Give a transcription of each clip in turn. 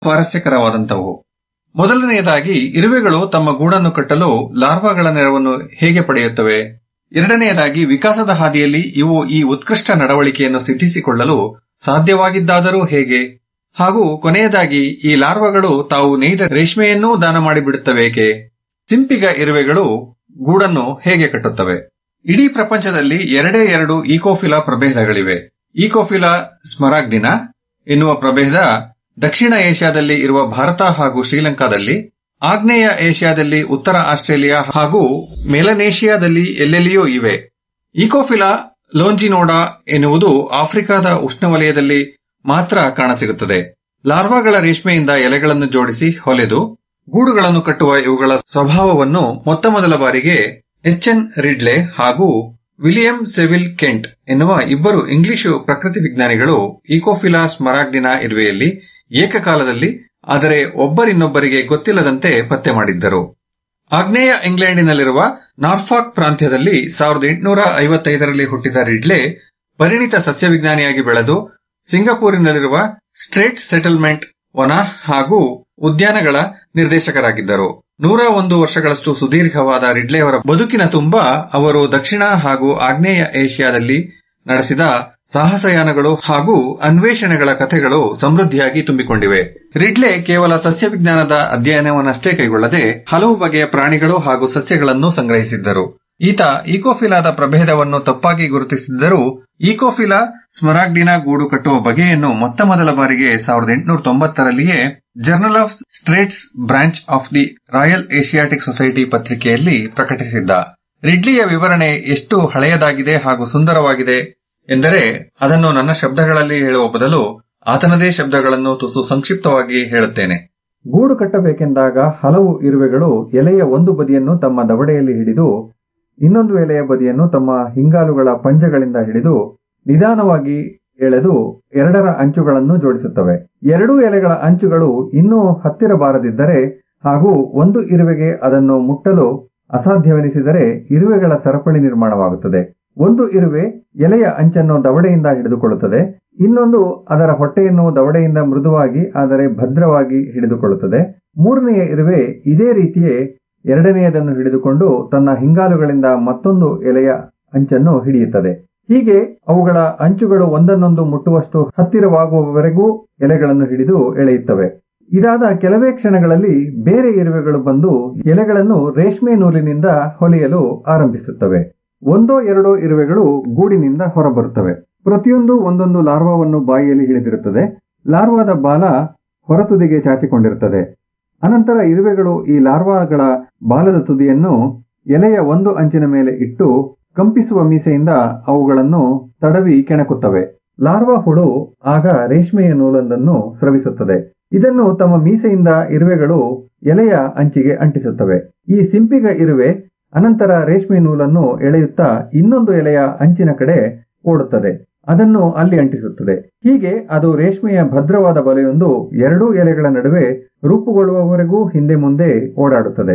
ಸ್ವಾರಸ್ಯಕರವಾದಂತವು ಮೊದಲನೆಯದಾಗಿ ಇರುವೆಗಳು ತಮ್ಮ ಗೂಡನ್ನು ಕಟ್ಟಲು ಲಾರ್ವಾಗಳ ನೆರವನ್ನು ಹೇಗೆ ಪಡೆಯುತ್ತವೆ ಎರಡನೆಯದಾಗಿ ವಿಕಾಸದ ಹಾದಿಯಲ್ಲಿ ಇವು ಈ ಉತ್ಕೃಷ್ಟ ನಡವಳಿಕೆಯನ್ನು ಸಿದ್ಧಿಸಿಕೊಳ್ಳಲು ಸಾಧ್ಯವಾಗಿದ್ದಾದರೂ ಹೇಗೆ ಹಾಗೂ ಕೊನೆಯದಾಗಿ ಈ ಲಾರ್ವಗಳು ತಾವು ನೇಯ್ದ ರೇಷ್ಮೆಯನ್ನೂ ದಾನ ಮಾಡಿಬಿಡುತ್ತವೇಕೆ ಸಿಂಪಿಗ ಇರುವೆಗಳು ಗೂಡನ್ನು ಹೇಗೆ ಕಟ್ಟುತ್ತವೆ ಇಡೀ ಪ್ರಪಂಚದಲ್ಲಿ ಎರಡೇ ಎರಡು ಈಕೋಫಿಲಾ ಪ್ರಭೇದಗಳಿವೆ ಈಕೋಫಿಲಾ ಸ್ಮರಾಗ್ಡಿನಾ ಎನ್ನುವ ಪ್ರಭೇದ ದಕ್ಷಿಣ ಏಷ್ಯಾದಲ್ಲಿ ಇರುವ ಭಾರತ ಹಾಗೂ ಶ್ರೀಲಂಕಾದಲ್ಲಿ ಆಗ್ನೇಯ ಏಷ್ಯಾದಲ್ಲಿ ಉತ್ತರ ಆಸ್ಟ್ರೇಲಿಯಾ ಹಾಗೂ ಮೆಲನೇಷಿಯಾದಲ್ಲಿ ಎಲ್ಲೆಲ್ಲಿಯೂ ಇವೆ ಈಕೋಫಿಲಾ ಲೋಂಜಿನೋಡಾ ಎನ್ನುವುದು ಆಫ್ರಿಕಾದ ಉಷ್ಣವಲಯದಲ್ಲಿ ಮಾತ್ರ ಕಾಣಸಿಗುತ್ತದೆ ಲಾರ್ವಾಗಳ ರೇಷ್ಮೆಯಿಂದ ಎಲೆಗಳನ್ನು ಜೋಡಿಸಿ ಹೊಲೆದು ಗೂಡುಗಳನ್ನು ಕಟ್ಟುವ ಇವುಗಳ ಸ್ವಭಾವವನ್ನು ಮೊತ್ತಮೊದಲ ಬಾರಿಗೆ ಎಚ್ ಎನ್ ರಿಡ್ಲೆ ಹಾಗೂ ವಿಲಿಯಂ ಸೆವಿಲ್ ಕೆಂಟ್ ಎನ್ನುವ ಇಬ್ಬರು ಇಂಗ್ಲಿಷು ಪ್ರಕೃತಿ ವಿಜ್ಞಾನಿಗಳು ಈಕೋಫಿಲಾ ಸ್ಮರಾಗ್ಡಿನಾ ಇರುವೆಯಲ್ಲಿ ಏಕಕಾಲದಲ್ಲಿ ಆದರೆ ಒಬ್ಬರಿನ್ನೊಬ್ಬರಿಗೆ ಗೊತ್ತಿಲ್ಲದಂತೆ ಪತ್ತೆ ಮಾಡಿದ್ದರು ಆಗ್ನೇಯ ಇಂಗ್ಲೆಂಡಿನಲ್ಲಿರುವ ನಾರ್ಫಾಕ್ ಪ್ರಾಂತ್ಯದಲ್ಲಿ ಸಾವಿರದ ಎಂಟುನೂರ ಐವತ್ತೈದರಲ್ಲಿ ಹುಟ್ಟಿದ ರಿಡ್ಲೆ ಪರಿಣಿತ ಸಸ್ಯವಿಜ್ಞಾನಿಯಾಗಿ ಬೆಳೆದು ಸಿಂಗಪೂರಿನಲ್ಲಿರುವ ಸ್ಟ್ರೇಟ್ ಸೆಟಲ್ಮೆಂಟ್ ವನ ಹಾಗೂ ಉದ್ಯಾನಗಳ ನಿರ್ದೇಶಕರಾಗಿದ್ದರು ನೂರ ಒಂದು ವರ್ಷಗಳಷ್ಟು ಸುದೀರ್ಘವಾದ ರಿಡ್ಲೆ ಅವರ ಬದುಕಿನ ತುಂಬ ಅವರು ದಕ್ಷಿಣ ಹಾಗೂ ಆಗ್ನೇಯ ಏಷ್ಯಾದಲ್ಲಿ ನಡೆಸಿದ ಸಾಹಸಯಾನಗಳು ಹಾಗೂ ಅನ್ವೇಷಣೆಗಳ ಕಥೆಗಳು ಸಮೃದ್ಧಿಯಾಗಿ ತುಂಬಿಕೊಂಡಿವೆ ರಿಡ್ಲೆ ಕೇವಲ ಸಸ್ಯವಿಜ್ಞಾನದ ಅಧ್ಯಯನವನ್ನಷ್ಟೇ ಕೈಗೊಳ್ಳದೆ ಹಲವು ಬಗೆಯ ಪ್ರಾಣಿಗಳು ಹಾಗೂ ಸಸ್ಯಗಳನ್ನು ಸಂಗ್ರಹಿಸಿದ್ದರು ಈತ ಈಕೋಫಿಲಾದ ಪ್ರಭೇದವನ್ನು ತಪ್ಪಾಗಿ ಗುರುತಿಸಿದ್ದರೂ ಈಕೋಫಿಲಾ ಸ್ಮರಾಗ್ಡಿನಾ ಗೂಡು ಕಟ್ಟುವ ಬಗೆಯನ್ನು ಮೊತ್ತ ಮೊದಲ ಬಾರಿಗೆ ಸಾವಿರದ ಎಂಟುನೂರ ತೊಂಬತ್ತರಲ್ಲಿಯೇ Journal of Straits Branch of the Royal Asiatic Society ಪತ್ರಿಕೆಯಲ್ಲಿ ಪ್ರಕಟಿಸಿದ್ದ ರಿಡ್ಲಿಯ ವಿವರಣೆ ಎಷ್ಟು ಹಳೆಯದಾಗಿದೆ ಹಾಗೂ ಸುಂದರವಾಗಿದೆ ಎಂದರೆ ಅದನ್ನು ನನ್ನ ಶಬ್ದಗಳಲ್ಲಿ ಹೇಳುವ ಬದಲು ಆತನದೇ ಶಬ್ದಗಳನ್ನು ತುಸು ಸಂಕ್ಷಿಪ್ತವಾಗಿ ಹೇಳುತ್ತೇನೆ ಗೂಡು ಕಟ್ಟಬೇಕೆಂದಾಗ ಹಲವು ಇರುವೆಗಳು ಎಲೆಯ ಒಂದು ಬದಿಯನ್ನು ತಮ್ಮ ದವಡೆಯಲ್ಲಿ ಹಿಡಿದು ಇನ್ನೊಂದು ಎಲೆಯ ಬದಿಯನ್ನು ತಮ್ಮ ಹಿಂಗಾಲುಗಳ ಪಂಜಗಳಿಂದ ಹಿಡಿದು ನಿಧಾನವಾಗಿ ಎಳೆದು ಎರಡರ ಅಂಚುಗಳನ್ನು ಜೋಡಿಸುತ್ತವೆ ಎರಡೂ ಎಲೆಗಳ ಅಂಚುಗಳು ಇನ್ನೂ ಹತ್ತಿರ ಬಾರದಿದ್ದರೆ ಹಾಗೂ ಒಂದು ಇರುವೆಗೆ ಅದನ್ನು ಮುಟ್ಟಲು ಅಸಾಧ್ಯವೆನಿಸಿದರೆ ಇರುವೆಗಳ ಸರಪಳಿ ನಿರ್ಮಾಣವಾಗುತ್ತದೆ ಒಂದು ಇರುವೆ ಎಲೆಯ ಅಂಚನ್ನು ದವಡೆಯಿಂದ ಹಿಡಿದುಕೊಳ್ಳುತ್ತದೆ ಇನ್ನೊಂದು ಅದರ ಹೊಟ್ಟೆಯನ್ನು ದವಡೆಯಿಂದ ಮೃದುವಾಗಿ ಆದರೆ ಭದ್ರವಾಗಿ ಹಿಡಿದುಕೊಳ್ಳುತ್ತದೆ ಮೂರನೆಯ ಇರುವೆ ಇದೇ ರೀತಿಯೇ ಎರಡನೆಯದನ್ನು ಹಿಡಿದುಕೊಂಡು ತನ್ನ ಹಿಂಗಾಲುಗಳಿಂದ ಮತ್ತೊಂದು ಎಲೆಯ ಅಂಚನ್ನು ಹಿಡಿಯುತ್ತದೆ ಹೀಗೆ ಅವುಗಳ ಅಂಚುಗಳು ಒಂದನ್ನೊಂದು ಮುಟ್ಟುವಷ್ಟು ಹತ್ತಿರವಾಗುವವರೆಗೂ ಎಲೆಗಳನ್ನು ಹಿಡಿದು ಎಳೆಯುತ್ತವೆ ಇದಾದ ಕೆಲವೇ ಕ್ಷಣಗಳಲ್ಲಿ ಬೇರೆ ಇರುವೆಗಳು ಬಂದು ಎಲೆಗಳನ್ನು ರೇಷ್ಮೆ ನೂಲಿನಿಂದ ಹೊಲಿಯಲು ಆರಂಭಿಸುತ್ತವೆ ಒಂದೋ ಎರಡೋ ಇರುವೆಗಳು ಗೂಡಿನಿಂದ ಹೊರಬರುತ್ತವೆ ಪ್ರತಿಯೊಂದು ಒಂದೊಂದು ಲಾರ್ವಾವನ್ನು ಬಾಯಿಯಲ್ಲಿ ಹಿಡಿದಿರುತ್ತದೆ ಲಾರ್ವಾದ ಬಾಲ ಹೊರತುದಿಗೆ ಚಾಚಿಕೊಂಡಿರುತ್ತದೆ ಅನಂತರ ಇರುವೆಗಳು ಈ ಲಾರ್ವಾಗಳ ಬಾಲದ ತುದಿಯನ್ನು ಎಲೆಯ ಒಂದು ಅಂಚಿನ ಮೇಲೆ ಇಟ್ಟು ಕಂಪಿಸುವ ಮೀಸೆಯಿಂದ ಅವುಗಳನ್ನು ತಡವಿ ಕೆಣಕುತ್ತವೆ ಲಾರ್ವಾ ಹುಳು ಆಗ ರೇಷ್ಮೆಯ ನೂಲೊಂದನ್ನು ಸ್ರವಿಸುತ್ತದೆ ಇದನ್ನು ತಮ್ಮ ಮೀಸೆಯಿಂದ ಇರುವೆಗಳು ಎಲೆಯ ಅಂಚಿಗೆ ಅಂಟಿಸುತ್ತವೆ ಈ ಸಿಂಪಿಗ ಇರುವೆ ಅನಂತರ ರೇಷ್ಮೆ ನೂಲನ್ನು ಎಳೆಯುತ್ತಾ ಇನ್ನೊಂದು ಎಲೆಯ ಅಂಚಿನ ಕಡೆ ಓಡುತ್ತದೆ ಅದನ್ನು ಅಲ್ಲಿ ಅಂಟಿಸುತ್ತದೆ ಹೀಗೆ ಅದು ರೇಷ್ಮೆಯ ಭದ್ರವಾದ ಬಲೆಯೊಂದು ಎರಡೂ ಎಲೆಗಳ ನಡುವೆ ರೂಪುಗೊಳ್ಳುವವರೆಗೂ ಹಿಂದೆ ಮುಂದೆ ಓಡಾಡುತ್ತದೆ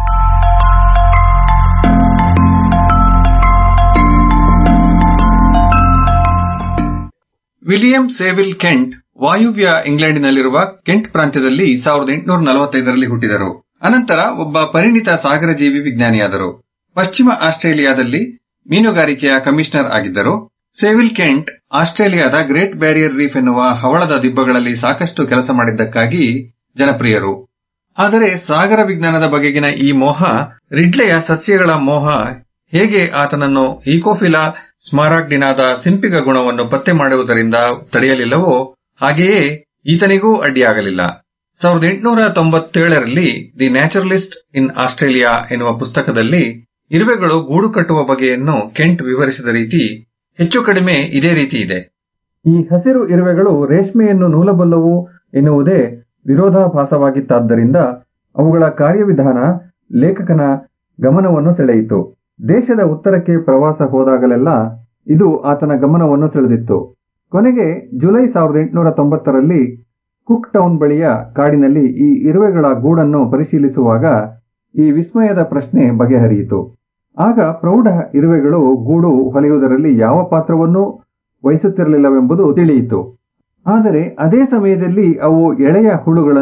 ವಿಲಿಯಂ ಸೇವಿಲ್ ಕೆಂಟ್ ವಾಯುವ್ಯ ಇಂಗ್ಲೆಂಡಿನಲ್ಲಿರುವ ಕೆಂಟ್ ಪ್ರಾಂತ್ಯದಲ್ಲಿ ಸಾವಿರದ ಎಂಟುನೂರ ನಲವತ್ತೈದರಲ್ಲಿ ಹುಟ್ಟಿದರು ಅನಂತರ ಒಬ್ಬ ಪರಿಣಿತ ಸಾಗರ ಜೀವಿ ವಿಜ್ಞಾನಿಯಾದರು ಪಶ್ಚಿಮ ಆಸ್ಟ್ರೇಲಿಯಾದಲ್ಲಿ ಮೀನುಗಾರಿಕೆಯ ಕಮಿಷನರ್ ಆಗಿದ್ದರು ಸೇವಿಲ್ ಕೆಂಟ್ ಆಸ್ಟ್ರೇಲಿಯಾದ ಗ್ರೇಟ್ ಬ್ಯಾರಿಯರ್ ರೀಫ್ ಎನ್ನುವ ಹವಳದ ದಿಬ್ಬಗಳಲ್ಲಿ ಸಾಕಷ್ಟು ಕೆಲಸ ಮಾಡಿದ್ದಕ್ಕಾಗಿ ಜನಪ್ರಿಯರು ಆದರೆ ಸಾಗರ ವಿಜ್ಞಾನದ ಬಗೆಗಿನ ಈ ಮೋಹ ರಿಡ್ಲೆಯ ಸಸ್ಯಗಳ ಮೋಹ ಹೇಗೆ ಆತನನ್ನು ಈಕೋಫಿಲಾ ಸ್ಮಾರಾಗ್ಡಿನಾದ ಸಿಂಪಿಗ ಗುಣವನ್ನು ಪತ್ತೆ ಮಾಡುವುದರಿಂದ ತಡೆಯಲಿಲ್ಲವೋ ಹಾಗೆಯೇ ಈತನಿಗೂ ಅಡ್ಡಿಯಾಗಲಿಲ್ಲ ಸಾವಿರದ ಎಂಟುನೂರ ತೊಂಬತ್ತೇಳರಲ್ಲಿ ದಿ ನ್ಯಾಚುರಲಿಸ್ಟ್ ಇನ್ ಆಸ್ಟ್ರೇಲಿಯಾ ಎನ್ನುವ ಪುಸ್ತಕದಲ್ಲಿ ಇರುವೆಗಳು ಗೂಡು ಕಟ್ಟುವ ಬಗೆಯನ್ನು ಕೆಂಟ್ ವಿವರಿಸಿದ ರೀತಿ ಹೆಚ್ಚು ಕಡಿಮೆ ಇದೇ ರೀತಿ ಇದೆ ಈ ಹಸಿರು ಇರುವೆಗಳು ರೇಷ್ಮೆಯನ್ನು ನೂಲಬಲ್ಲವು ಎನ್ನುವುದೇ ವಿರೋಧಾಭಾಸವಾಗಿತ್ತಾದ್ದರಿಂದ ಅವುಗಳ ಕಾರ್ಯವಿಧಾನ ಲೇಖಕನ ಗಮನವನ್ನು ಸೆಳೆಯಿತು ದೇಶದ ಉತ್ತರಕ್ಕೆ ಪ್ರವಾಸ ಹೋದಾಗಲೆಲ್ಲ ಇದು ಆತನ ಗಮನವನ್ನು ಸೆಳೆದಿತ್ತು ಕೊನೆಗೆ ಜುಲೈ ಸಾವಿರದ ಎಂಟುನೂರ ತೊಂಬತ್ತರಲ್ಲಿ ಕುಕ್ ಟೌನ್ ಬಳಿಯ ಕಾಡಿನಲ್ಲಿ ಈ ಇರುವೆಗಳ ಗೂಡನ್ನು ಪರಿಶೀಲಿಸುವಾಗ ಈ ವಿಸ್ಮಯದ ಪ್ರಶ್ನೆ ಬಗೆಹರಿಯಿತು ಆಗ ಪ್ರೌಢ ಇರುವೆಗಳು ಗೂಡು ಹೊಲೆಯುವುದರಲ್ಲಿ ಯಾವ ಪಾತ್ರವನ್ನೂ ವಹಿಸುತ್ತಿರಲಿಲ್ಲವೆಂಬುದು ತಿಳಿಯಿತು ಆದರೆ ಅದೇ ಸಮಯದಲ್ಲಿ ಅವು ಎಳೆಯ ಹುಳುಗಳನ್ನು